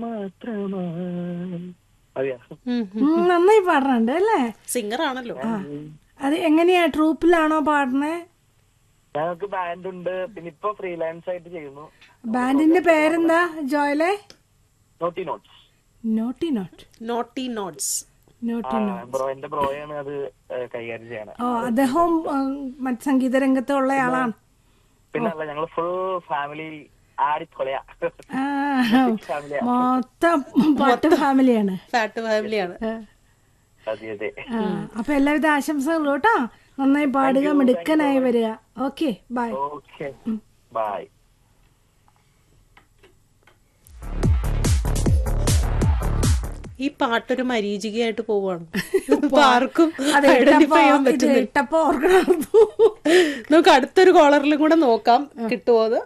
മാത്രമായി അറിയാ ഉം. ഉം, നന്നായി പാടുന്നുണ്ട് അല്ലേ സിംഗർ ആണല്ലോ ആ അത് എങ്ങനെയാ ട്രൂപ്പിലാണോ പാടുന്നേ ഞങ്ങൾക്ക് ബാൻഡ് ഉണ്ട് പിന്നെ ഇപ്പൊ ഫ്രീലാൻസ് ആയിട്ട് ചെയ്യുന്നു ബാൻഡിന്റെ പേരെന്താ ജോയലെ naughty notes naughty note naughty notes naughty note bro എന്റെ ബ്രോയാണ് അത് ഏഹ്, കൈകാര്യം ചെയ്യണേ ഓ അദ്ദേഹവും ഉം, മറ്റ് സംഗീത രംഗത്തുള്ള ആളാണ് പിന്നെ അല്ല ഞങ്ങള് ഫുൾ ഫാമിലി ആടിത്തൊളയാ ആ, ഫാമിലിയാ മൊത്തം പാട്ട് ഫാമിലിയാണ് ഫാറ്റ് ഫാമിലിയാണ് ആ. അതെ അതെ ആ, അപ്പൊ എല്ലാവിധ ആശംസകളും കേട്ടോ നന്നായി പാടുക മിടുക്കനായി വരിക ഓക്കെ ബൈ ഓക്കെ ബൈ ഈ പാട്ടൊരു മരീചികയായിട്ട് പോവാണ് ഇപ്പൊ ആർക്കും അത് ഐഡന്റിഫൈ ചെയ്യാൻ ഇട്ടപ്പോ- ഇത് പറ്റുന്നില്ല ഇട്ടപ്പോ ഓർക്കണമായിരുന്നു നമുക്ക് അടുത്തൊരു കോളറിലും കൂടെ നോക്കാം കിട്ടുമോ അത്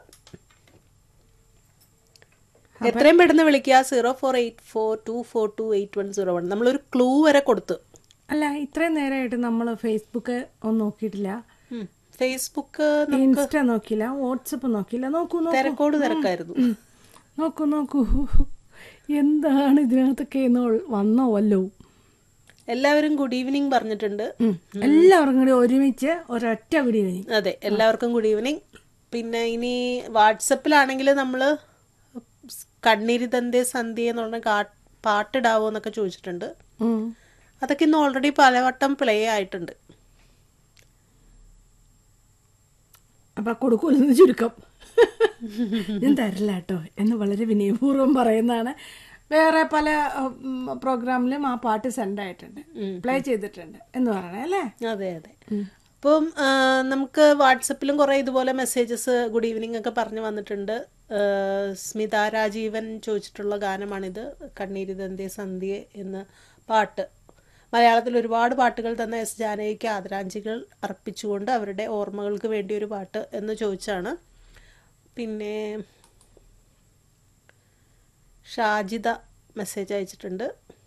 എത്രയും പെട്ടെന്ന് വിളിക്കുക zero four eight four two four two eight one zero one നമ്മളൊരു ക്ലൂ വരെ കൊടുത്തു അല്ല ഇത്രയും നേരമായിട്ട് നമ്മൾ ഫേസ്ബുക്ക് ഒന്നും നോക്കിയിട്ടില്ല ഉം. ഫേസ്ബുക്ക് ഇൻസ്റ്റ നോക്കിയില്ല വാട്സപ്പ് നോക്കിയില്ല നോക്കൂ നോക്കൂ തിരക്കോട് തിരക്കായിരുന്നു ഉം. നോക്കൂ നോക്കൂ എന്താണ് ഇതിനകത്തൊക്കെ എന്ന് വന്നോ വല്ലോ എല്ലാവരും ഗുഡ് ഈവനിങ് പറഞ്ഞിട്ടുണ്ട് ഉം. എല്ലാവർക്കും കൂടി ഒരുമിച്ച് ഒരൊറ്റ പിടി കഴിഞ്ഞു അതെ എല്ലാവർക്കും ഗുഡ് ഈവനിങ് പിന്നെ ഇനി വാട്സപ്പിലാണെങ്കിൽ നമ്മൾ കണ്ണീരി തന്തേ സന്ധ്യ എന്ന് പറഞ്ഞ കാ- പാട്ടിടാവോ എന്നൊക്കെ ചോദിച്ചിട്ടുണ്ട് അതൊക്കെ ഇന്ന് ഓൾറെഡി പലവട്ടം പ്ലേ ആയിട്ടുണ്ട് അപ്പൊ കൊടുക്കൂലെന്ന് ചുരുക്കം ഞാൻ തരില്ല കേട്ടോ എന്ന് വളരെ വിനയപൂർവ്വം പറയുന്നതാണ് വേറെ പല പ്രോഗ്രാമിലും ആ പാട്ട് സെൻഡ് ആയിട്ടുണ്ട് പ്ലേ ചെയ്തിട്ടുണ്ട് എന്ന് പറയണേ അല്ലേ അതെ അതെ അപ്പം ആ, നമുക്ക് വാട്സപ്പിലും കുറേ ഇതുപോലെ മെസ്സേജസ് ഗുഡ് ഈവനിങ് ഒക്കെ പറഞ്ഞു വന്നിട്ടുണ്ട് ആ, സ്മിത രാജീവൻ ചോദിച്ചിട്ടുള്ള ഗാനമാണിത് കണ്ണീരി ദന്തേ സന്ധ്യ എന്ന പാട്ട് മലയാളത്തിൽ ഒരുപാട് പാട്ടുകൾ തന്ന എസ് ജാനകിക്ക് ആദരാഞ്ജലികൾ അർപ്പിച്ചുകൊണ്ട് അവരുടെ ഓർമ്മകൾക്ക് വേണ്ടി ഒരു പാട്ട് എന്ന് ചോദിച്ചാണ് പിന്നെ ഷാജിദ മെസ്സേജ് അയച്ചിട്ടുണ്ട്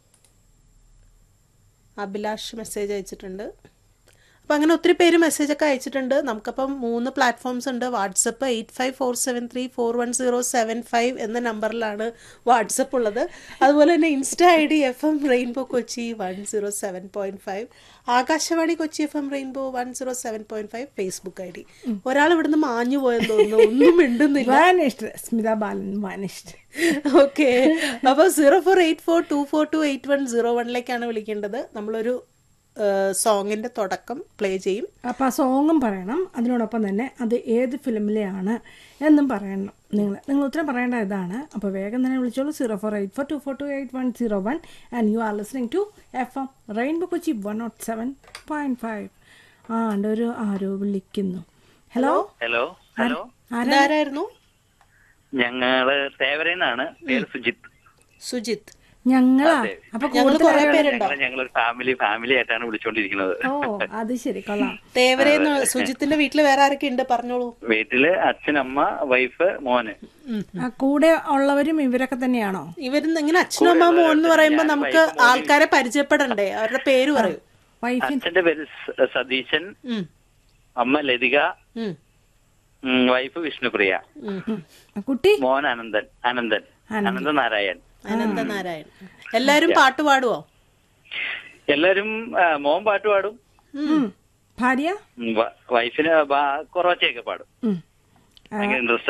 അഭിലാഷ് മെസ്സേജ് അയച്ചിട്ടുണ്ട് അപ്പം അങ്ങനെ ഒത്തിരി പേര് മെസ്സേജൊക്കെ അയച്ചിട്ടുണ്ട് നമുക്കപ്പം മൂന്ന് പ്ലാറ്റ്ഫോംസ് ഉണ്ട് WhatsApp eight five four seven three four one zero seven five എന്ന നമ്പറിലാണ് വാട്സപ്പ് ഉള്ളത് അതുപോലെ തന്നെ insta I D F M rainbow Kochi one zero seven point five Akashvani Kochi F M rainbow one zero seven point five Facebook I D ഒരാൾ ഇവിടുന്ന് മാഞ്ഞു പോയെന്ന് തോന്നുന്നു ഒന്നും മിണ്ടുന്നില്ല vanished Smitha Balan vanished okay അപ്പോൾ zero four eight four two four two eight one zero വണ്ണിലേക്കാണ് വിളിക്കേണ്ടത് നമ്മളൊരു സോങ്ങിന്റെ തുടക്കം പ്ലേ ചെയ്യും അപ്പോൾ ആ സോങ്ങും പറയണം അതിനോടൊപ്പം തന്നെ അത് ഏത് ഫിലിമിലെയാണ് എന്നും പറയണം നിങ്ങൾ നിങ്ങൾ ഉത്തരം പറയേണ്ട ഇതാണ് അപ്പോൾ വേഗം തന്നെ വിളിച്ചോളൂ zero four eight four two four two eight one zero one and you are listening to F M rainbow Kochi one nought seven point five ആ ഉണ്ട് ഒരു ആരോ വിളിക്കുന്നു ഹലോ ഹലോ ഹലോ ഇതാരായിരുന്നു ഞങ്ങള് തേവരേന്നാണ് പേര് സുജിത്ത് സുജിത്ത് ഞങ്ങളാ അപ്പൊ ഞങ്ങൾ കൂടുതൽ കുറെ പേരുണ്ടോ ഞങ്ങള് ഞങ്ങളൊരു ഫാമിലി ഫാമിലി ആയിട്ടാണ് വിളിച്ചോണ്ടിരിക്കുന്നത് ഓ അത് ശരി കൊള്ളാം തേവരേന്ന് സുജിത്തിന്റെ വീട്ടിൽ വേറെ ആരൊക്കെ ഉണ്ട് പറഞ്ഞോളൂ വീട്ടില് അച്ഛനമ്മ വൈഫ് മോന് ആ കൂടെ ഉള്ളവരും ഇവരൊക്കെ തന്നെയാണോ ഇവരിന്ന് ഇങ്ങനെ അച്ഛനും അമ്മ മോൻ എന്ന് പറയുമ്പോ നമുക്ക് ആൾക്കാരെ പരിചയപ്പെടണ്ടേ അവരുടെ പേര് പറയൂ വൈഫിൻ അച്ഛന്റെ പേര് സ- സതീശൻ ഉം, അമ്മ ലതിക ഉം, ഉം, വൈഫ് വിഷ്ണുപ്രിയ ഉം. കുട്ടി മോൻ അനന്തൻ അനന്തൻ അനന്തൻ നാരായൺ അനന്തനാരായൺ എല്ലാരും പാട്ട് പാടുവോ എല്ലാരും ആ, മോൻ പാട്ട് പാടും ഉം. ഭാര്യ ഉം, വ- വൈഫിന് ബാ- കുറവച്ചയൊക്കെ പാടും ഉം. ഭയങ്കര ഇൻട്രസ്റ്റ്